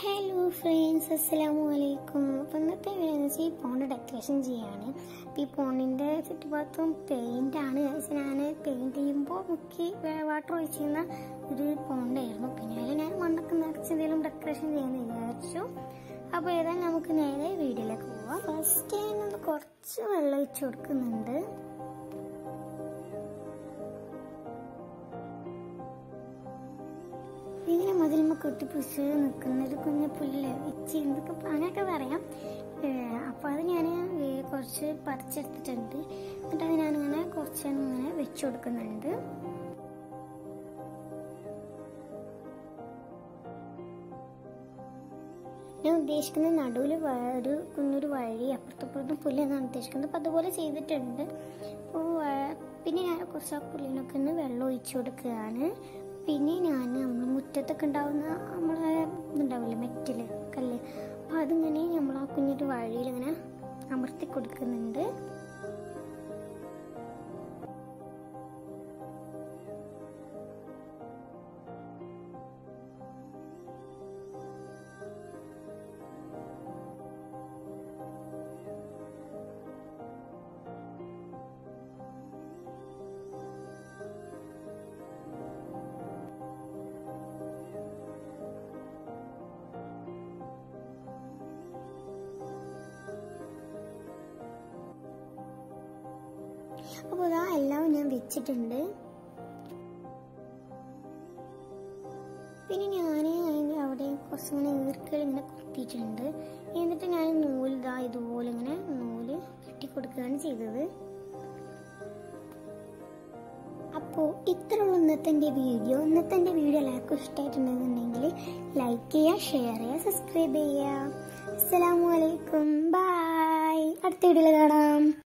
hello friends അസ്സലാമു അലൈക്കും അപ്പോൾ ഇന്നത്തെ വീഡിയോ എന്ന് വെച്ചാൽ ഈ പോണ്ട് ഡെക്കറേഷൻ ചെയ്യാണ് അപ്പോൾ ഈ പോണ്ടിൻ്റെ ചുറ്റുഭാഗത്തും പെയിൻ്റ് ആണ് പക്ഷേ ഞാൻ പെയിൻറ് ചെയ്യുമ്പോൾ മുക്കി വാട്ടർ ഒഴിച്ചിരുന്ന ഒരു പോണ്ടായിരുന്നു പിന്നെ അതിൽ ഞാൻ മണ്ണൊക്കെ നിറച്ച് എന്തെങ്കിലും ഡെക്കറേഷൻ ചെയ്യാമെന്ന് വിചാരിച്ചു അപ്പോൾ ഏതായാലും നമുക്ക് നേരെ വീഡിയോയിലേക്ക് പോവാം ഫസ്റ്റ് ഞാനൊന്ന് കുറച്ച് വെള്ളം ഒഴിച്ച് കൊടുക്കുന്നുണ്ട് ഇങ്ങനെ മതിലുമ്മ കെട്ടിപ്പിടിച്ച് നിൽക്കുന്ന ഒരു കുഞ്ഞു പുല്ല് ഇച്ചി എന്തൊക്കെ അങ്ങനെയൊക്കെ പറയാം അപ്പോൾ അത് ഞാൻ കുറച്ച് പറിച്ചെടുത്തിട്ടുണ്ട് എന്നിട്ട് അത് ഞാനിങ്ങനെ കുറച്ച് ഇങ്ങനെ വെച്ച് കൊടുക്കുന്നുണ്ട് ഞാൻ ഉദ്ദേശിക്കുന്നത് നടുവിൽ ഒരു കുഞ്ഞൊരു വഴി അപ്പുറത്തപ്പുറത്തും പുല്ല് എന്നാണ് ഉദ്ദേശിക്കുന്നത് അപ്പോൾ അതുപോലെ ചെയ്തിട്ടുണ്ട് അപ്പോൾ പിന്നെ ഞാൻ കുറച്ച് ആ പുല്ലിനൊക്കെ ഒന്ന് വെള്ളം ഒഴിച്ചു കൊടുക്കുകയാണ് പിന്നെ ഞാൻ നമ്മൾ മുറ്റത്തൊക്കെ ഉണ്ടാവുന്ന നമ്മളെ ഇതുണ്ടാവില്ലേ മെറ്റല് കല്ല് അപ്പോൾ അതിങ്ങനെ നമ്മൾ ആ കുഞ്ഞൊരു വഴിയിൽ ഇങ്ങനെ അമർത്തി കൊടുക്കുന്നുണ്ട് അപ്പോൾ ഇതാ എല്ലാം ഞാൻ വെച്ചിട്ടുണ്ട് പിന്നെ ഞാൻ അതിൻ്റെ അവിടെ കുറച്ചിങ്ങനെ ഈർക്കൽ ഇങ്ങനെ കുത്തിയിട്ടുണ്ട് എന്നിട്ട് ഞാൻ നൂല് ഇതാ ഇതുപോലെ ഇങ്ങനെ നൂല് കെട്ടി കൊടുക്കുകയാണ് ചെയ്തത് അപ്പോൾ ഇത്രയുള്ള ഇന്നത്തെ എൻ്റെ വീഡിയോ ഇന്നത്തെ എൻ്റെ വീഡിയോ എല്ലാവർക്കും ഇഷ്ടമായിട്ടുണ്ടെന്നുണ്ടെങ്കിൽ ലൈക്ക് ചെയ്യുക ഷെയർ ചെയ്യുക സബ്സ്ക്രൈബ് ചെയ്യുക അസ്സലാമു അലൈക്കും ബായ് അടുത്ത വീഡിയോയിൽ കാണാം